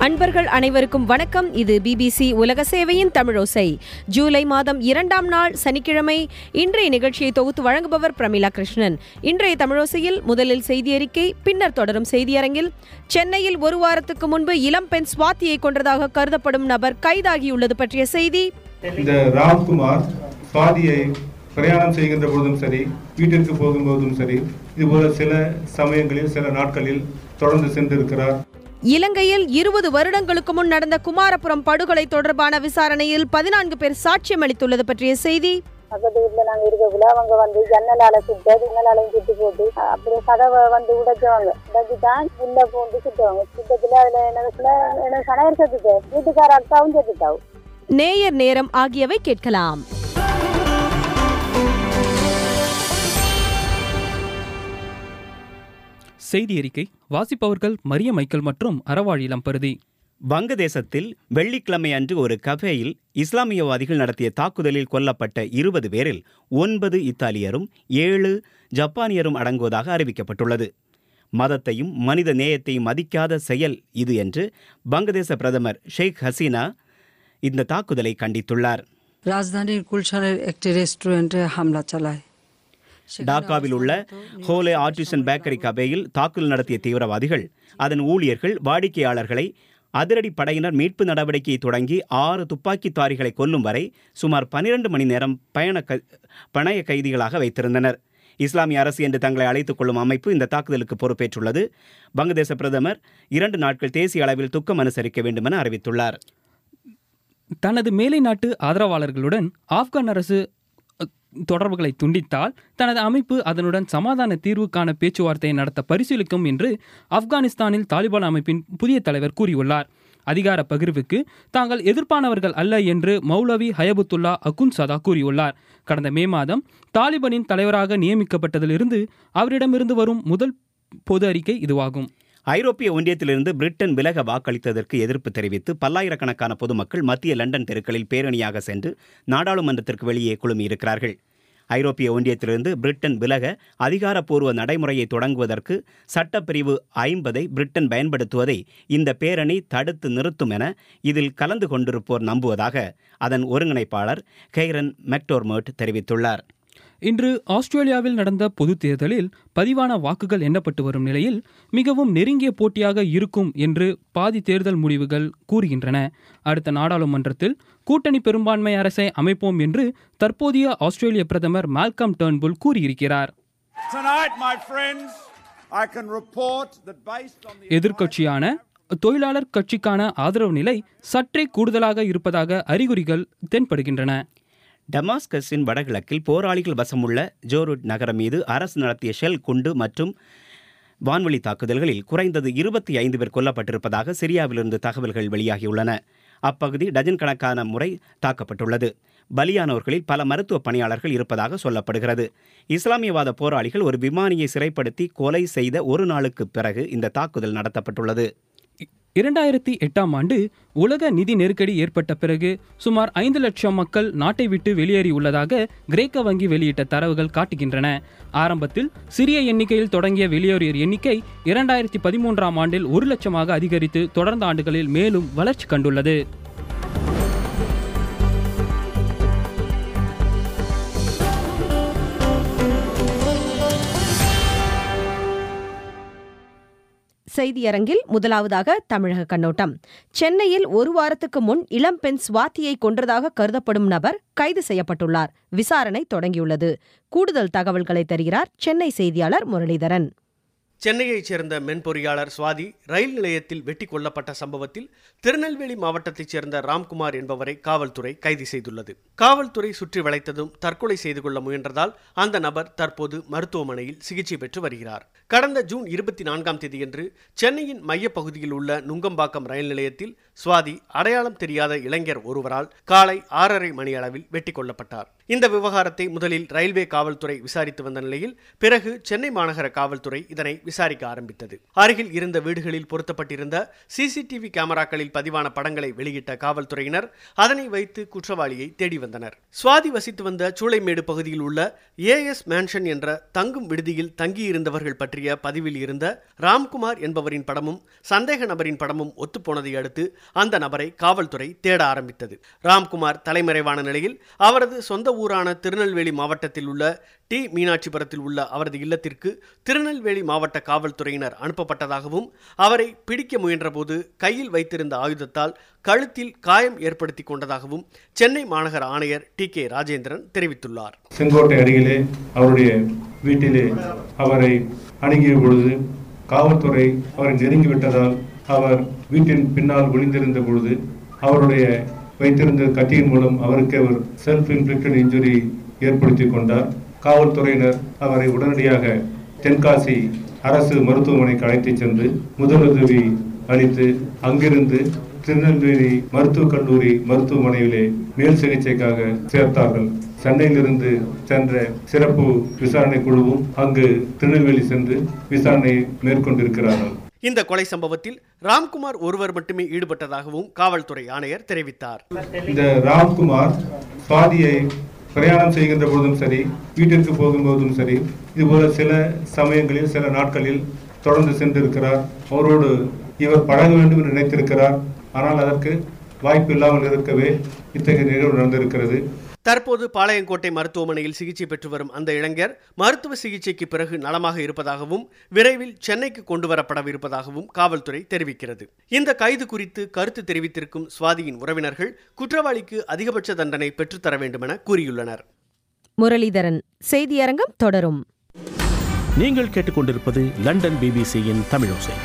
அன்பர்கள் அனைவருக்கும் வணக்கம் இது பிபிசி உலக சேவையின் தமிழோசை ஜூலை மாதம் இரண்டாம் நாள் சனிக்கிழமை இன்றைய நிகழ்ச்சியை தொகுத்து வழங்குபவர் பிரமிளா கிருஷ்ணன் இன்றைய தமிழோசையில் முதலில் செய்தி அறிக்கை பின்னர் தொடரும் செய்தியரங்கில் சென்னையில் ஒரு வாரத்துக்கு முன்பு இளம் பெண் சுவாத்தியை கொன்றதாக கருதப்படும் நபர் கைதாகியுள்ளது பற்றிய செய்தி இந்த ராம்குமார் சுவாதியை பிரயாணம் செய்கின்ற போதும் சரி வீட்டிற்கு போகும்போதும் சரி இதுபோல சில சமயங்களில் சில நாட்களில் தொடர்ந்து சென்றிருக்கிறார் இலங்கையில் இருபது வருடங்களுக்கு முன் நடந்த குமாரபுரம் படுகொலை தொடர்பான விசாரணையில் பதினான்கு பேர் சாட்சியம் அளித்துள்ளது பற்றிய செய்தி பக்கத்து வீட்டுல நாங்க இருக்கக்குள்ள அவங்க வந்து ஜன்னலால சுட்டு ஜன்னலாலையும் சுட்டு போட்டு அப்படியே கதவை வந்து உடைச்சவங்க உடைச்சுதான் உள்ள பூந்து சுட்டவங்க சுட்டத்துல அதுல எனக்கு எனக்கு கணவர் செத்துட்டு வீட்டுக்கார அக்காவும் செத்துட்டாவு நேயர் நேரம் ஆகியவை கேட்கலாம் செய்தி அறிக்கை வாசிப்பவர்கள் மரிய மைக்கேல் மற்றும் அறவாழி லம்பருதி வங்கதேசத்தில் வெள்ளிக்கிழமை அன்று ஒரு கஃபேயில் இஸ்லாமியவாதிகள் நடத்திய தாக்குதலில் கொல்லப்பட்ட இருபது பேரில் ஒன்பது இத்தாலியரும் ஏழு ஜப்பானியரும் அடங்குவதாக அறிவிக்கப்பட்டுள்ளது மதத்தையும் மனித நேயத்தையும் மதிக்காத செயல் இது என்று வங்கதேச பிரதமர் ஷேக் ஹசீனா இந்த தாக்குதலை கண்டித்துள்ளார் রাজধানীর গুলশানের একটি রেস্টুরেন্টে হামলা চালায় সেখানে டாக்காவில் உள்ள ஹோலே ஆர்டிசன் பேக்கரி கபேயில் தாக்குதல் நடத்திய தீவிரவாதிகள் அதன் ஊழியர்கள் வாடிக்கையாளர்களை அதிரடி படையினர் மீட்பு நடவடிக்கையை தொடங்கி ஆறு துப்பாக்கித்தாரிகளை கொல்லும் வரை சுமார் 12 மணி நேரம் பயண க பணைய கைதிகளாக வைத்திருந்தனர் இஸ்லாமிய அரசு என்று தங்களை அழைத்துக் கொள்ளும் அமைப்பு இந்த தாக்குதலுக்கு பொறுப்பேற்றுள்ளது வங்கதேச பிரதமர் இரண்டு நாட்கள் தேசிய அளவில் துக்கம் அனுசரிக்க வேண்டுமென அறிவித்துள்ளார் தனது மேலை நாட்டு ஆதரவாளர்களுடன் ஆப்கான் அரசு அ, தொடர்புகளை துண்டித்தால் தனது அமைப்பு அதனுடன் சமாதான தீர்வுக்கான பேச்சுவார்த்தையை நடத்த பரிசீலிக்கும் என்று ஆப்கானிஸ்தானில் தாலிபான் அமைப்பின் புதிய தலைவர் கூறியுள்ளார் அதிகார பகிர்வுக்கு தாங்கள் எதிர்ப்பானவர்கள் அல்ல என்று மௌலவி ஹயபுத்துல்லா அகுன் சதா கூறியுள்ளார் கடந்த மே மாதம் தாலிபானின் தலைவராக நியமிக்கப்பட்டதிலிருந்து அவரிடமிருந்து வரும் முதல் பொது அறிக்கை இதுவாகும் ஐரோப்பிய ஒன்றியத்திலிருந்து பிரிட்டன் விலக வாக்களித்ததற்கு எதிர்ப்பு தெரிவித்து பல்லாயிரக்கணக்கான பொதுமக்கள் மத்திய லண்டன் தெருக்களில் பேரணியாக சென்று நாடாளுமன்றத்திற்கு வெளியே குழுமியிருக்கிறார்கள் ஐரோப்பிய ஒன்றியத்திலிருந்து பிரிட்டன் விலக அதிகாரப்பூர்வ நடைமுறையை தொடங்குவதற்கு சட்டப்பிரிவு ஐம்பதை பிரிட்டன் பயன்படுத்துவதை இந்த பேரணி தடுத்து நிறுத்தும் என இதில் கலந்து கொண்டிருப்போர் நம்புவதாக அதன் ஒருங்கிணைப்பாளர் கெய்ரன் மெக்டோர்மர்ட் தெரிவித்துள்ளார் இன்று ஆஸ்திரேலியாவில் நடந்த பொதுத் தேர்தலில் பதிவான வாக்குகள் எண்ணப்பட்டு வரும் நிலையில் மிகவும் நெருங்கிய போட்டியாக இருக்கும் என்று பாதி தேர்தல் முடிவுகள் கூறுகின்றன அடுத்த நாடாளுமன்றத்தில் கூட்டணி பெரும்பான்மை அரசை அமைப்போம் என்று தற்போதைய ஆஸ்திரேலிய பிரதமர் மால்கம் டர்ன்புல் கூறியிருக்கிறார் Tonight, my friends, I can report that based on the எதிர்க்கட்சியான தொழிலாளர் கட்சிக்கான ஆதரவு நிலை சற்றே கூடுதலாக இருப்பதாக அறிகுறிகள் தென்படுகின்றன டமாஸ்கஸின் வடகிழக்கில் போராளிகள் வசமுள்ள ஜோருட் நகரம் மீது அரசு நடத்திய ஷெல் குண்டு மற்றும் வான்வழி தாக்குதல்களில் குறைந்தது இருபத்தி ஐந்து பேர் கொல்லப்பட்டிருப்பதாக சிரியாவிலிருந்து தகவல்கள் வெளியாகியுள்ளன அப்பகுதி டஜன் கணக்கான முறை தாக்கப்பட்டுள்ளது பலியானவர்களில் பல மருத்துவ பணியாளர்கள் இருப்பதாக சொல்லப்படுகிறது இஸ்லாமியவாத போராளிகள் ஒரு விமானியை சிறைப்படுத்தி கொலை செய்த ஒரு நாளுக்கு பிறகு இந்த தாக்குதல் நடத்தப்பட்டுள்ளது இரண்டாயிரத்தி எட்டாம் ஆண்டு உலக நிதி நெருக்கடி ஏற்பட்ட பிறகு சுமார் ஐந்து லட்சம் மக்கள் நாட்டை விட்டு வெளியேறியுள்ளதாக கிரேக்க வங்கி வெளியிட்ட தரவுகள் காட்டுகின்றன ஆரம்பத்தில் சிறிய எண்ணிக்கையில் தொடங்கிய வெளியேறியோர் எண்ணிக்கை இரண்டாயிரத்தி பதிமூன்றாம் ஆண்டில் ஒரு லட்சமாக அதிகரித்து தொடர்ந்த ஆண்டுகளில் மேலும் வளர்ச்சி கண்டுள்ளது செய்தியரங்கில் முதலாவதாக தமிழக கண்ணோட்டம் சென்னையில் ஒரு வாரத்துக்கு முன் இளம்பெண் சுவாத்தியை கொன்றதாக கருதப்படும் நபர் கைது செய்யப்பட்டுள்ளார் விசாரணை தொடங்கியுள்ளது கூடுதல் தகவல்களை தருகிறார் சென்னை செய்தியாளர் முரளிதரன் சென்னையைச் சேர்ந்த மென்பொறியாளர் சுவாதி ரயில் நிலையத்தில் வெட்டி கொல்லப்பட்ட சம்பவத்தில் திருநெல்வேலி மாவட்டத்தைச் சேர்ந்த ராம்குமார் என்பவரை காவல்துறை கைது செய்துள்ளது காவல்துறை சுற்றி வளைத்ததும் தற்கொலை செய்து கொள்ள முயன்றதால் அந்த நபர் தற்போது மருத்துவமனையில் சிகிச்சை பெற்று வருகிறார் கடந்த ஜூன் இருபத்தி நான்காம் தேதியன்று சென்னையின் மையப்பகுதியில் உள்ள நுங்கம்பாக்கம் ரயில் நிலையத்தில் சுவாதி அடையாளம் தெரியாத இளைஞர் ஒருவரால் காலை ஆறரை மணி அளவில் வெட்டி கொல்லப்பட்டார் இந்த விவகாரத்தை முதலில் ரயில்வே காவல்துறை விசாரித்து வந்த நிலையில் பிறகு சென்னை மாநகர காவல்துறை இதனை விசாரிக்க ஆரம்பித்தது அருகில் இருந்த வீடுகளில் பொருத்தப்பட்டிருந்த சிசிடிவி கேமராக்களில் பதிவான படங்களை வெளியிட்ட காவல்துறையினர் அதனை வைத்து குற்றவாளியை தேடி வந்தனர் சுவாதி வசித்து வந்த சூளைமேடு பகுதியில் உள்ள ஏஎஸ் மேன்ஷன் என்ற தங்கும் விடுதியில் தங்கியிருந்தவர்கள் பற்றிய பற்றிய பதிவில் இருந்த ராம்குமார் என்பவரின் படமும் சந்தேக நபரின் படமும் ஒத்துப்போனதை அடுத்து அந்த நபரை காவல்துறை தேட ஆரம்பித்தது ராம்குமார் தலைமறைவான நிலையில் அவரது சொந்த ஊரான திருநெல்வேலி மாவட்டத்தில் உள்ள டி மீனாட்சிபுரத்தில் உள்ள அவரது இல்லத்திற்கு திருநெல்வேலி மாவட்ட காவல்துறையினர் அனுப்பப்பட்டதாகவும் அவரை பிடிக்க முயன்றபோது கையில் வைத்திருந்த ஆயுதத்தால் கழுத்தில் காயம் ஏற்படுத்தி கொண்டதாகவும் சென்னை மாநகர ஆணையர் டி கே ராஜேந்திரன் தெரிவித்துள்ளார் செங்கோட்டை அருகிலே அவருடைய வீட்டிலே அவரை அணுகிய பொழுது காவல்துறை அவரை நெருங்கி விட்டதால் அவர் வீட்டின் பின்னால் ஒளிந்திருந்த பொழுது அவருடைய வைத்திருந்த கத்தியின் மூலம் அவருக்கு அவர் செல்ஃப் இன்ஃபிளிக்டட் இன்ஜுரி ஏற்படுத்தி கொண்டார் காவல்துறையினர் அவரை உடனடியாக தென்காசி அரசு மருத்துவமனைக்கு அழைத்துச் சென்று முதலுதவி அளித்து அங்கிருந்து திருநெல்வேலி மருத்துவக் கல்லூரி மருத்துவமனையிலே மேல் சிகிச்சைக்காக சேர்த்தார்கள் சென்னையிலிருந்து சென்ற சிறப்பு விசாரணை குழுவும் அங்கு திருநெல்வேலி சென்று விசாரணை மேற்கொண்டிருக்கிறார்கள் இந்த கொலை சம்பவத்தில் ராம்குமார் ஒருவர் மட்டுமே ஈடுபட்டதாகவும் காவல்துறை ஆணையர் தெரிவித்தார் இந்த ராம்குமார் சுவாதியை பிரயாணம் செய்கின்ற பொழுதும் சரி வீட்டிற்கு போகும்போதும் சரி இதுபோல சில சமயங்களில் சில நாட்களில் தொடர்ந்து சென்றிருக்கிறார் அவரோடு இவர் பழக வேண்டும் என்று நினைத்திருக்கிறார் ஆனால் அதற்கு வாய்ப்பு இல்லாமல் இருக்கவே இத்தகைய நிகழ்வு நடந்திருக்கிறது தற்போது பாளையங்கோட்டை மருத்துவமனையில் சிகிச்சை பெற்று வரும் அந்த இளைஞர் மருத்துவ சிகிச்சைக்கு பிறகு நலமாக இருப்பதாகவும் விரைவில் சென்னைக்கு கொண்டு வரப்படவிருப்பதாகவும் காவல்துறை தெரிவிக்கிறது இந்த கைது குறித்து கருத்து தெரிவித்திருக்கும் சுவாதியின் உறவினர்கள் குற்றவாளிக்கு அதிகபட்ச தண்டனை பெற்றுத்தர வேண்டுமென கூறியுள்ளனர் முரளிதரன் செய்தியரங்கம் தொடரும் நீங்கள் கேட்டுக்கொண்டிருப்பது லண்டன் பிபிசியின் தமிழோசை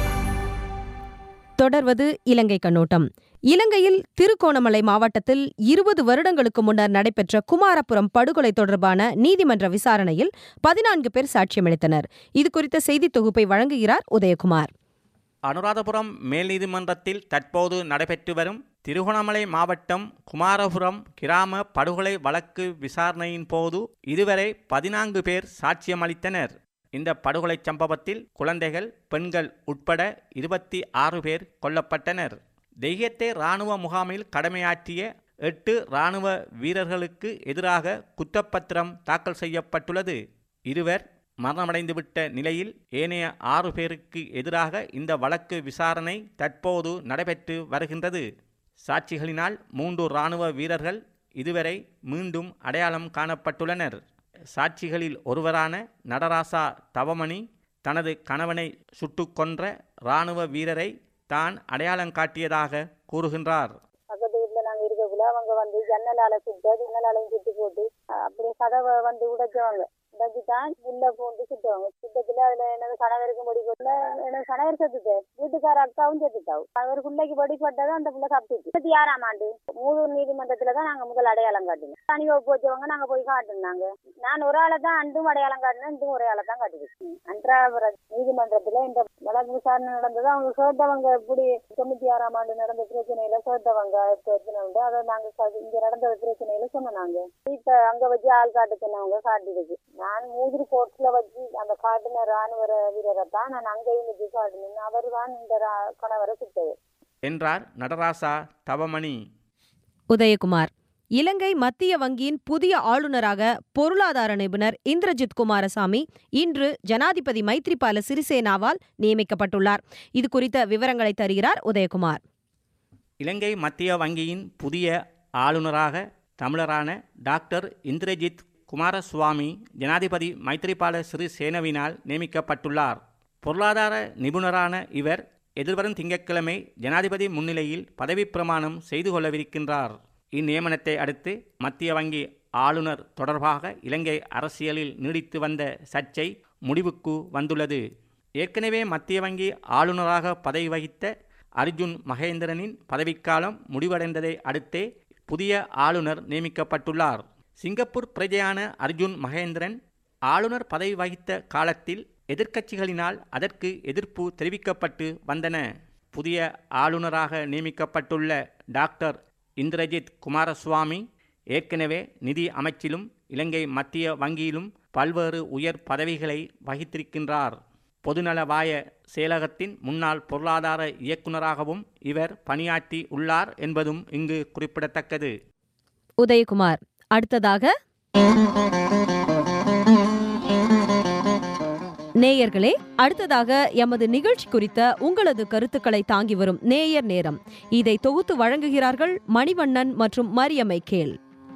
தொடர்வது இலங்கை கண்ணோட்டம் இலங்கையில் திருகோணமலை மாவட்டத்தில் இருபது வருடங்களுக்கு முன்னர் நடைபெற்ற குமாரபுரம் படுகொலை தொடர்பான நீதிமன்ற விசாரணையில் பதினான்கு பேர் சாட்சியமளித்தனர் இது குறித்த செய்தி தொகுப்பை வழங்குகிறார் உதயகுமார் அனுராதபுரம் மேல் நீதிமன்றத்தில் தற்போது நடைபெற்று வரும் திருகோணமலை மாவட்டம் குமாரபுரம் கிராம படுகொலை வழக்கு விசாரணையின் போது இதுவரை பதினான்கு பேர் சாட்சியமளித்தனர் இந்த படுகொலை சம்பவத்தில் குழந்தைகள் பெண்கள் உட்பட இருபத்தி ஆறு பேர் கொல்லப்பட்டனர் தெய்யத்தே இராணுவ முகாமில் கடமையாற்றிய எட்டு இராணுவ வீரர்களுக்கு எதிராக குற்றப்பத்திரம் தாக்கல் செய்யப்பட்டுள்ளது இருவர் மரணமடைந்துவிட்ட நிலையில் ஏனைய ஆறு பேருக்கு எதிராக இந்த வழக்கு விசாரணை தற்போது நடைபெற்று வருகின்றது சாட்சிகளினால் மூன்று இராணுவ வீரர்கள் இதுவரை மீண்டும் அடையாளம் காணப்பட்டுள்ளனர் சாட்சிகளில் ஒருவரான நடராசா தவமணி தனது கணவனை சுட்டு கொன்ற இராணுவ வீரரை தான் அடையாளம் காட்டியதாக கூறுகின்றார் பக்கத்து வீட்டுல நாங்க இருக்கக்குள்ள அவங்க வந்து ஜன்னலால சுட்டு ஜன்னலாலையும் சுட்டு போட்டு அஹ் அப்படியே கதவை வந்து உடைச்சவங்க உடைச்சு தான் உள்ள பூந்து சுட்டவங்க சுத்தத்துல அதுல எனது கணவருக்கு படி போட்டுல எனது கணவர் செத்துட்டு வீட்டுக்கார அக்காவும் செத்துட்டாவு அவர் பிள்ளைக்கு படி பட்டதும் அந்த பிள்ளை சாப்பிட்டுச்சு இருபத்தி ஆறாம் ஆண்டு மூதூர் நீதிமன்றத்துல தான் நாங்க முதல் அடையாளம் காட்டினோம் தனி வகுப்பு வச்சவங்க நாங்க போய் காட்டினாங்க நான் ஒரு ஆளை தான் அண்டும் அடையாளம் காட்டினேன் இன்றும் ஒரு ஆளை தான் காட்டுது அன்றாபுரம் நீதிமன்றத்துல இந்த வழக்கு விசாரணை நடந்தது அவங்க கேட்டவங்க இப்படி தொண்ணூத்தி ஆறாம் ஆண்டு நடந்த பிரச்சனையில கேட்டவங்க பிரச்சனை உண்டு அதை நாங்க ச- இங்க நடந்த பிரச்சனையில சொன்னாங்க இப்ப அங்க வச்சு ஆள் காட்ட சொன்னவங்க காட்டிடுது நான் மூதிரி கோர்ட்ல வச்சு அந்த காட்டின ராணுவ வீரரை தான் நான் அங்கேயும் வச்சு காட்டினேன் அவர் தான் இந்த ரா- கணவரை சுட்டது என்றார் நடராசா தவமணி உதயகுமார் இலங்கை மத்திய வங்கியின் புதிய ஆளுநராக பொருளாதார நிபுணர் இந்திரஜித் குமாரசாமி இன்று ஜனாதிபதி மைத்ரிபால சிறிசேனாவால் நியமிக்கப்பட்டுள்ளார் இது குறித்த விவரங்களை தருகிறார் உதயகுமார் இலங்கை மத்திய வங்கியின் புதிய ஆளுநராக தமிழரான டாக்டர் இந்திரஜித் குமாரசுவாமி ஜனாதிபதி மைத்ரிபால சிறிசேனவினால் நியமிக்கப்பட்டுள்ளார் பொருளாதார நிபுணரான இவர் எதிர்வரும் திங்கட்கிழமை ஜனாதிபதி முன்னிலையில் பதவிப் பிரமாணம் செய்து கொள்ளவிருக்கின்றார் இந்நியமனத்தை அடுத்து மத்திய வங்கி ஆளுநர் தொடர்பாக இலங்கை அரசியலில் நீடித்து வந்த சர்ச்சை முடிவுக்கு வந்துள்ளது ஏற்கனவே மத்திய வங்கி ஆளுநராக பதவி வகித்த அர்ஜுன் மகேந்திரனின் பதவிக்காலம் முடிவடைந்ததை அடுத்தே புதிய ஆளுநர் நியமிக்கப்பட்டுள்ளார் சிங்கப்பூர் பிரஜையான அர்ஜுன் மகேந்திரன் ஆளுநர் பதவி வகித்த காலத்தில் எதிர்க்கட்சிகளினால் அதற்கு எதிர்ப்பு தெரிவிக்கப்பட்டு வந்தன புதிய ஆளுநராக நியமிக்கப்பட்டுள்ள டாக்டர் இந்திரஜித் குமாரசுவாமி ஏற்கனவே நிதி அமைச்சிலும் இலங்கை மத்திய வங்கியிலும் பல்வேறு உயர் பதவிகளை வகித்திருக்கின்றார் பொதுநலவாய செயலகத்தின் முன்னாள் பொருளாதார இயக்குநராகவும் இவர் பணியாற்றி உள்ளார் என்பதும் இங்கு குறிப்பிடத்தக்கது உதயகுமார் அடுத்ததாக நேயர்களே அடுத்ததாக எமது நிகழ்ச்சி குறித்த உங்களது கருத்துக்களை தாங்கி வரும் நேயர் நேரம் இதை தொகுத்து வழங்குகிறார்கள் மணிவண்ணன் மற்றும் மரியம்மை கேள்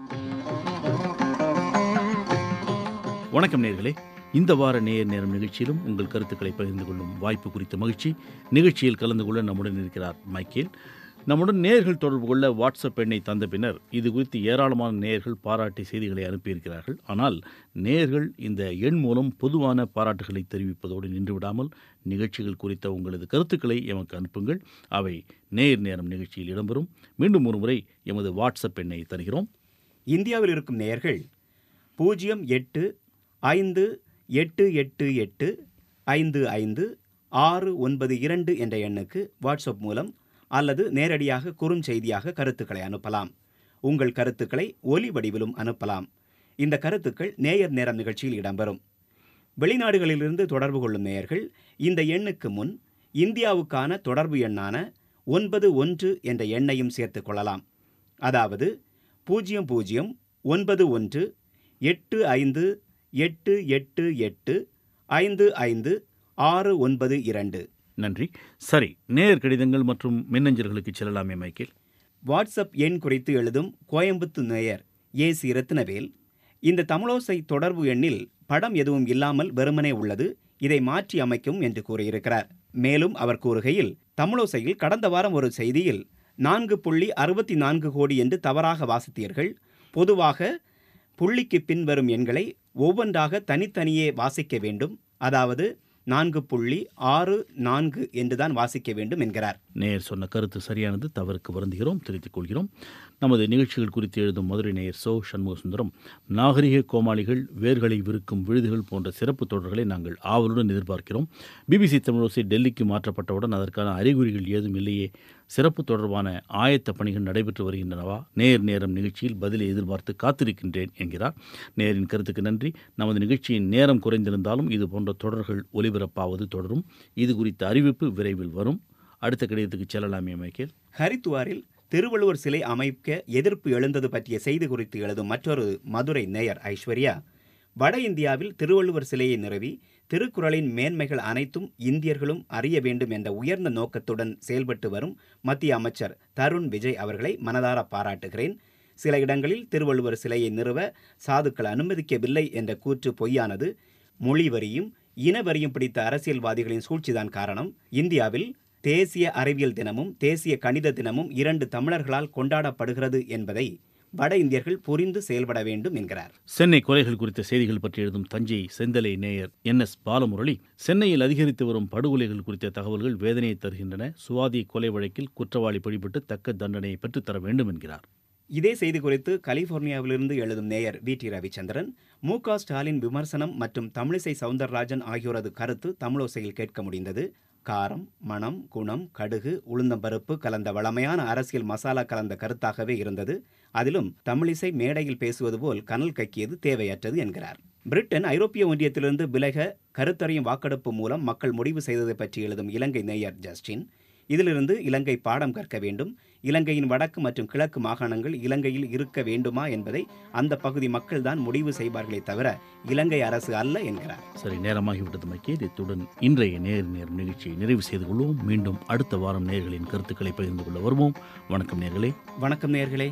வணக்கம் நேர்களே இந்த வார நேயர் நேரம் நிகழ்ச்சியிலும் உங்கள் கருத்துக்களை பகிர்ந்து கொள்ளும் வாய்ப்பு குறித்த மகிழ்ச்சி நிகழ்ச்சியில் கலந்து கொள்ள நம்முடன் இருக்கிறார் மைக்கேல் நம்முடன் நேயர்கள் தொடர்பு கொள்ள வாட்ஸ்அப் எண்ணை தந்த பின்னர் இது குறித்து ஏராளமான நேயர்கள் பாராட்டி செய்திகளை அனுப்பியிருக்கிறார்கள் ஆனால் நேயர்கள் இந்த எண் மூலம் பொதுவான பாராட்டுகளை தெரிவிப்பதோடு நின்றுவிடாமல் நிகழ்ச்சிகள் குறித்த உங்களது கருத்துக்களை எமக்கு அனுப்புங்கள் அவை நேயர் நேரம் நிகழ்ச்சியில் இடம்பெறும் மீண்டும் ஒரு முறை எமது வாட்ஸ்அப் எண்ணை தருகிறோம் இந்தியாவில் இருக்கும் நேயர்கள் பூஜ்ஜியம் எட்டு ஐந்து எட்டு எட்டு எட்டு ஐந்து ஐந்து ஆறு ஒன்பது இரண்டு என்ற எண்ணுக்கு வாட்ஸ்அப் மூலம் அல்லது நேரடியாக குறுஞ்செய்தியாக கருத்துக்களை அனுப்பலாம் உங்கள் கருத்துக்களை ஒலி வடிவிலும் அனுப்பலாம் இந்த கருத்துக்கள் நேயர் நேரம் நிகழ்ச்சியில் இடம்பெறும் வெளிநாடுகளிலிருந்து தொடர்பு கொள்ளும் நேயர்கள் இந்த எண்ணுக்கு முன் இந்தியாவுக்கான தொடர்பு எண்ணான ஒன்பது ஒன்று என்ற எண்ணையும் சேர்த்துக் கொள்ளலாம் அதாவது பூஜ்ஜியம் பூஜ்ஜியம் ஒன்பது ஒன்று எட்டு ஐந்து எட்டு எட்டு எட்டு ஐந்து ஐந்து ஆறு ஒன்பது இரண்டு நன்றி சரி நேயர் கடிதங்கள் மற்றும் மின்னஞ்சல்களுக்கு செல்லலாமே மைக்கேல் வாட்ஸ்அப் எண் குறித்து எழுதும் கோயம்புத்து நேயர் ஏ சி ரத்னவேல் இந்த தமிழோசை தொடர்பு எண்ணில் படம் எதுவும் இல்லாமல் வெறுமனே உள்ளது இதை மாற்றி அமைக்கும் என்று கூறியிருக்கிறார் மேலும் அவர் கூறுகையில் தமிழோசையில் கடந்த வாரம் ஒரு செய்தியில் நான்கு புள்ளி அறுபத்தி நான்கு கோடி என்று தவறாக வாசித்தீர்கள் பொதுவாக புள்ளிக்கு பின் வரும் எண்களை ஒவ்வொன்றாக தனித்தனியே வாசிக்க வேண்டும் அதாவது நான்கு புள்ளி ஆறு நான்கு என்றுதான் வாசிக்க வேண்டும் என்கிறார் நேயர் சொன்ன கருத்து சரியானது தவறுக்கு வருந்துகிறோம் திருத்திக் கொள்கிறோம் நமது நிகழ்ச்சிகள் குறித்து எழுதும் மதுரை நேயர் சோ சண்முகசுந்தரம் நாகரிக கோமாளிகள் வேர்களை விருக்கும் விழுதுகள் போன்ற சிறப்பு தொடர்களை நாங்கள் ஆவலுடன் எதிர்பார்க்கிறோம் பிபிசி தமிழோசை டெல்லிக்கு மாற்றப்பட்டவுடன் அதற்கான அறிகுறிகள் ஏதும் இல்லையே சிறப்பு தொடர்பான ஆயத்த பணிகள் நடைபெற்று வருகின்றனவா நேர் நேரம் நிகழ்ச்சியில் பதிலை எதிர்பார்த்து காத்திருக்கின்றேன் என்கிறார் நேரின் கருத்துக்கு நன்றி நமது நிகழ்ச்சியின் நேரம் குறைந்திருந்தாலும் இது போன்ற தொடர்கள் ஒலிபரப்பாவது தொடரும் இது குறித்த அறிவிப்பு விரைவில் வரும் அடுத்த கடிதத்துக்கு செல்லலாமே மைக்கேல் ஹரித்துவாரில் திருவள்ளுவர் சிலை அமைக்க எதிர்ப்பு எழுந்தது பற்றிய செய்தி குறித்து எழுதும் மற்றொரு மதுரை நேயர் ஐஸ்வர்யா வட இந்தியாவில் திருவள்ளுவர் சிலையை நிறுவி திருக்குறளின் மேன்மைகள் அனைத்தும் இந்தியர்களும் அறிய வேண்டும் என்ற உயர்ந்த நோக்கத்துடன் செயல்பட்டு வரும் மத்திய அமைச்சர் தருண் விஜய் அவர்களை மனதார பாராட்டுகிறேன் சில இடங்களில் திருவள்ளுவர் சிலையை நிறுவ சாதுக்கள் அனுமதிக்கவில்லை என்ற கூற்று பொய்யானது மொழிவரியும் இனவரியும் பிடித்த அரசியல்வாதிகளின் சூழ்ச்சிதான் காரணம் இந்தியாவில் தேசிய அறிவியல் தினமும் தேசிய கணித தினமும் இரண்டு தமிழர்களால் கொண்டாடப்படுகிறது என்பதை வட இந்தியர்கள் புரிந்து செயல்பட வேண்டும் என்கிறார் சென்னை கொலைகள் குறித்த செய்திகள் பற்றி எழுதும் தஞ்சை செந்தலை நேயர் என் எஸ் பாலமுரளி சென்னையில் அதிகரித்து வரும் படுகொலைகள் குறித்த தகவல்கள் வேதனையை தருகின்றன சுவாதி கொலை வழக்கில் குற்றவாளி பிடிபட்டு தக்க தண்டனையை பெற்றுத்தர வேண்டும் என்கிறார் இதே செய்தி குறித்து கலிபோர்னியாவிலிருந்து எழுதும் நேயர் வி டி ரவிச்சந்திரன் மு க ஸ்டாலின் விமர்சனம் மற்றும் தமிழிசை சவுந்தரராஜன் ஆகியோரது கருத்து தமிழோசையில் கேட்க முடிந்தது காரம் மணம் குணம் கடுகு உளுந்தம்பருப்பு கலந்த வளமையான அரசியல் மசாலா கலந்த கருத்தாகவே இருந்தது அதிலும் தமிழிசை மேடையில் பேசுவது போல் கனல் கக்கியது தேவையற்றது என்கிறார் பிரிட்டன் ஐரோப்பிய ஒன்றியத்திலிருந்து விலக கருத்தறியும் வாக்கெடுப்பு மூலம் மக்கள் முடிவு செய்ததை பற்றி எழுதும் இலங்கை நேயர் ஜஸ்டின் இதிலிருந்து இலங்கை பாடம் கற்க வேண்டும் இலங்கையின் வடக்கு மற்றும் கிழக்கு மாகாணங்கள் இலங்கையில் இருக்க வேண்டுமா என்பதை அந்த பகுதி மக்கள்தான் முடிவு செய்வார்களே தவிர இலங்கை அரசு அல்ல என்கிறார் சரி நேரமாகிவிட்டது மைக்கேல் இத்துடன் இன்றைய நேர் நேரம் நிகழ்ச்சியை நிறைவு செய்து கொள்வோம் மீண்டும் அடுத்த வாரம் நேர்களின் கருத்துக்களை பகிர்ந்து கொள்ள வருவோம் வணக்கம் நேர்களே வணக்கம் நேர்களே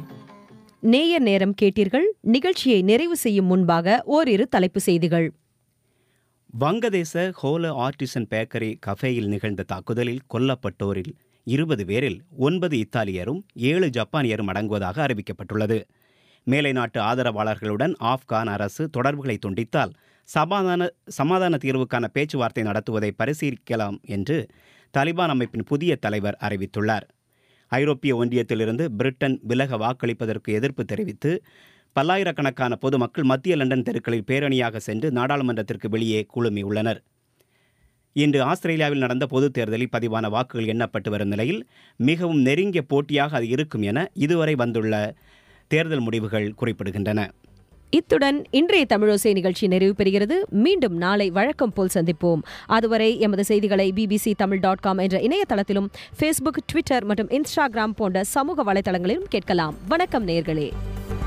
நேயர் நேரம் கேட்டீர்கள் நிகழ்ச்சியை நிறைவு செய்யும் முன்பாக ஓரிரு தலைப்பு செய்திகள் வங்கதேச ஹோல ஆர்டிசன் பேக்கரி கஃபேயில் நிகழ்ந்த தாக்குதலில் கொல்லப்பட்டோரில் இருபது பேரில் ஒன்பது இத்தாலியரும் ஏழு ஜப்பானியரும் அடங்குவதாக அறிவிக்கப்பட்டுள்ளது மேலை நாட்டு ஆதரவாளர்களுடன் ஆப்கான் அரசு தொடர்புகளை துண்டித்தால் சமாதான சமாதான தீர்வுக்கான பேச்சுவார்த்தை நடத்துவதை பரிசீலிக்கலாம் என்று தலிபான் அமைப்பின் புதிய தலைவர் அறிவித்துள்ளார் ஐரோப்பிய ஒன்றியத்திலிருந்து பிரிட்டன் விலக வாக்களிப்பதற்கு எதிர்ப்பு தெரிவித்து பல்லாயிரக்கணக்கான பொதுமக்கள் மத்திய லண்டன் தெருக்களில் பேரணியாக சென்று நாடாளுமன்றத்திற்கு வெளியே குழுமியுள்ளனர் இன்று ஆஸ்திரேலியாவில் நடந்த பொதுத் தேர்தலில் பதிவான வாக்குகள் எண்ணப்பட்டு வரும் நிலையில் மிகவும் நெருங்கிய போட்டியாக அது இருக்கும் என இதுவரை வந்துள்ள தேர்தல் முடிவுகள் குறிப்பிடுகின்றன இத்துடன் இன்றைய தமிழோசை நிகழ்ச்சி நிறைவு பெறுகிறது மீண்டும் நாளை வழக்கம் போல் சந்திப்போம் அதுவரை எமது செய்திகளை பிபிசி தமிழ் டாட் காம் என்ற இணையதளத்திலும் ஃபேஸ்புக் ட்விட்டர் மற்றும் இன்ஸ்டாகிராம் போன்ற சமூக வலைதளங்களிலும் கேட்கலாம் வணக்கம் நேர்களே